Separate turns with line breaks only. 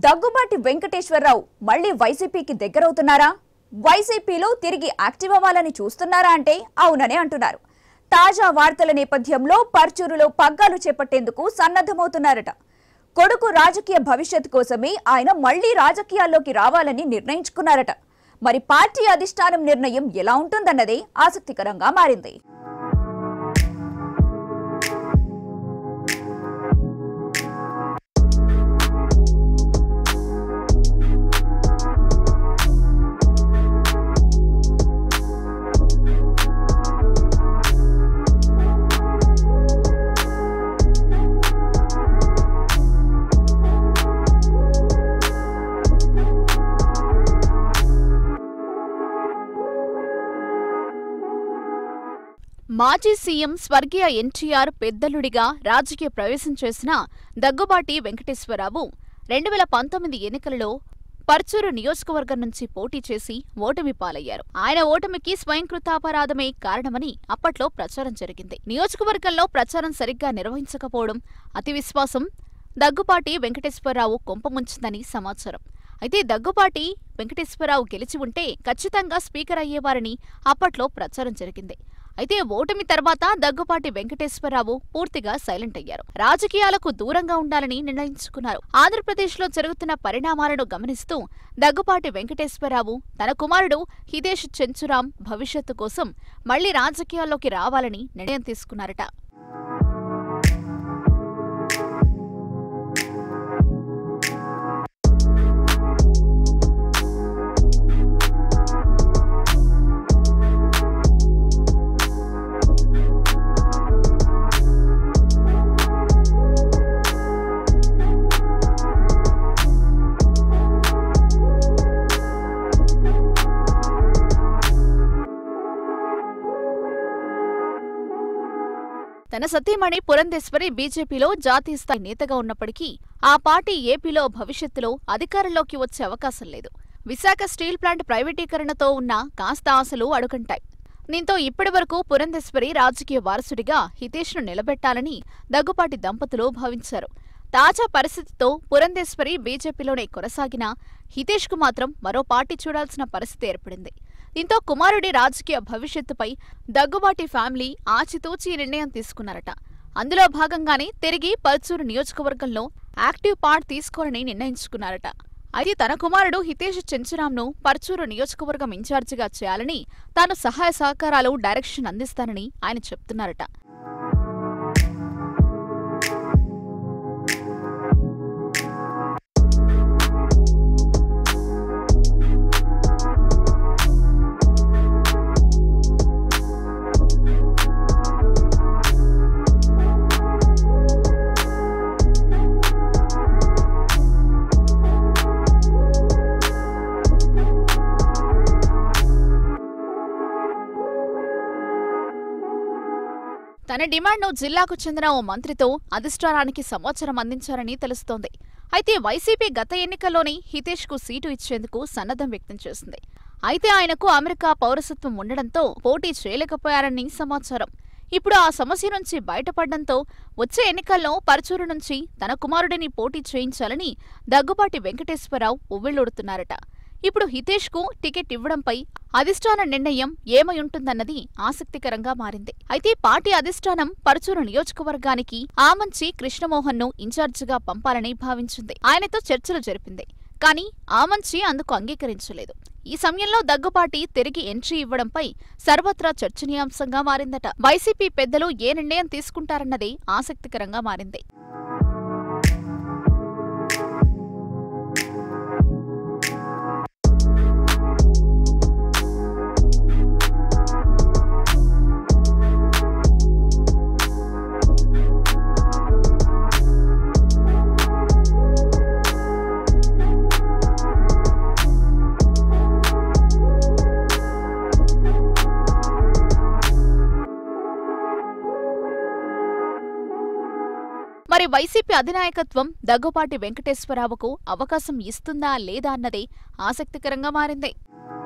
దగ్గుబాటి వెంకటేశ్వరరావు మళ్ళీ వైసీపీకి దగ్గరవుతున్నారా వైసీపీలో తిరిగి యాక్టివ్ అవ్వాలని చూస్తున్నారా అంటే అవుననే అంటున్నారు తాజా వార్తల నేపథ్యంలో పర్చూరులో పగ్గాలు చేపట్టేందుకు సన్నద్ధమవుతున్నారట కొడుకు రాజకీయ భవిష్యత్ కోసమే ఆయన మళ్లీ రాజకీయాల్లోకి రావాలని నిర్ణయించుకున్నారట మరి పార్టీ అధిష్టానం నిర్ణయం ఎలా ఉంటుందన్నదే ఆసక్తికరంగా మారింది
మాజీ సీఎం స్వర్గీయ ఎన్టీఆర్ పెద్దలుడిగా రాజకీయ ప్రవేశం చేసిన దగ్గుబాటి వెంకటేశ్వరరావు రెండు వేల పంతొమ్మిది ఎన్నికలలో పర్చూరు నియోజకవర్గం నుంచి పోటీ చేసి ఓటమి పాలయ్యారు ఆయన ఓటమికి స్వయంకృతాపరాధమే కారణమని అప్పట్లో ప్రచారం జరిగింది నియోజకవర్గంలో ప్రచారం సరిగ్గా నిర్వహించకపోవడం అతి విశ్వాసం దగ్గుపాటి వెంకటేశ్వరరావు కొంపముంచిందని సమాచారం అయితే దగ్గుపాటి వెంకటేశ్వరరావు గెలిచి ఉంటే ఖచ్చితంగా స్పీకర్ అయ్యేవారని అప్పట్లో ప్రచారం జరిగింది అయితే ఓటమి తర్వాత దగ్గుపాటి వెంకటేశ్వరరావు పూర్తిగా సైలెంట్ అయ్యారు రాజకీయాలకు దూరంగా ఉండాలని నిర్ణయించుకున్నారు ఆంధ్రప్రదేశ్లో జరుగుతున్న పరిణామాలను గమనిస్తూ దగ్గుపాటి వెంకటేశ్వరరావు తన కుమారుడు హిదేష్ చెంచురాం భవిష్యత్తు కోసం మళ్లీ రాజకీయాల్లోకి రావాలని నిర్ణయం తీసుకున్నారట తన సతీమణి పురంధేశ్వరి బీజేపీలో జాతీయ స్థాయి నేతగా ఉన్నప్పటికీ ఆ పార్టీ ఏపీలో భవిష్యత్తులో అధికారంలోకి వచ్చే అవకాశం లేదు విశాఖ స్టీల్ ప్లాంట్ ప్రైవేటీకరణతో ఉన్న కాస్త ఆశలు అడుగంటాయి దీంతో ఇప్పటివరకు పురంధేశ్వరి రాజకీయ వారసుడిగా హితేష్ను నిలబెట్టాలని దగ్గుపాటి దంపతులు భావించారు తాజా పరిస్థితితో పురంధేశ్వరి బీజేపీలోనే కొనసాగిన హితేష్కు మాత్రం మరో పార్టీ చూడాల్సిన పరిస్థితి ఏర్పడింది దీంతో కుమారుడి రాజకీయ భవిష్యత్తుపై దగ్గుబాటి ఫ్యామిలీ ఆచితూచి ఈ నిర్ణయం తీసుకున్నారట అందులో భాగంగానే తిరిగి పల్చూరు నియోజకవర్గంలో యాక్టివ్ పార్ట్ తీసుకోవాలని నిర్ణయించుకున్నారట అయితే తన కుమారుడు హితేష్ చెంచురాంను పర్చూరు నియోజకవర్గం ఇన్ఛార్జిగా చేయాలని తాను సహాయ సహకారాలు డైరెక్షన్ అందిస్తానని ఆయన చెప్తున్నారట తన డిమాండ్ను జిల్లాకు చెందిన ఓ మంత్రితో అధిష్టానానికి సమాచారం అందించారని తెలుస్తోంది అయితే వైసీపీ గత ఎన్నికల్లోనే హితేష్కు సీటు ఇచ్చేందుకు సన్నద్ధం వ్యక్తం చేసింది అయితే ఆయనకు అమెరికా పౌరసత్వం ఉండడంతో పోటీ చేయలేకపోయారని సమాచారం ఇప్పుడు ఆ సమస్య నుంచి బయటపడడంతో వచ్చే ఎన్నికల్లో పరచూరు నుంచి తన కుమారుడిని పోటీ చేయించాలని దగ్గుబాటి వెంకటేశ్వరరావు ఉవ్విళ్లూడుతున్నారట ఇప్పుడు హితేష్కు టికెట్ ఇవ్వడంపై అధిష్టాన నిర్ణయం ఏమై ఉంటుందన్నది ఆసక్తికరంగా మారింది అయితే పార్టీ అధిష్టానం పరచూరు నియోజకవర్గానికి ఆమంచి కృష్ణమోహన్ను ఇన్ఛార్జిగా పంపాలని భావించింది ఆయనతో చర్చలు జరిపింది కానీ ఆమంచి అందుకు అంగీకరించలేదు ఈ సమయంలో దగ్గుపాటి తిరిగి ఎంట్రీ ఇవ్వడంపై సర్వత్రా చర్చనీయాంశంగా మారిందట వైసీపీ పెద్దలు ఏ నిర్ణయం తీసుకుంటారన్నదే ఆసక్తికరంగా మారింది మరి వైసీపీ అధినాయకత్వం దగ్గుపాటి వెంకటేశ్వరరావుకు అవకాశం ఇస్తుందా లేదా అన్నదే ఆసక్తికరంగా మారింది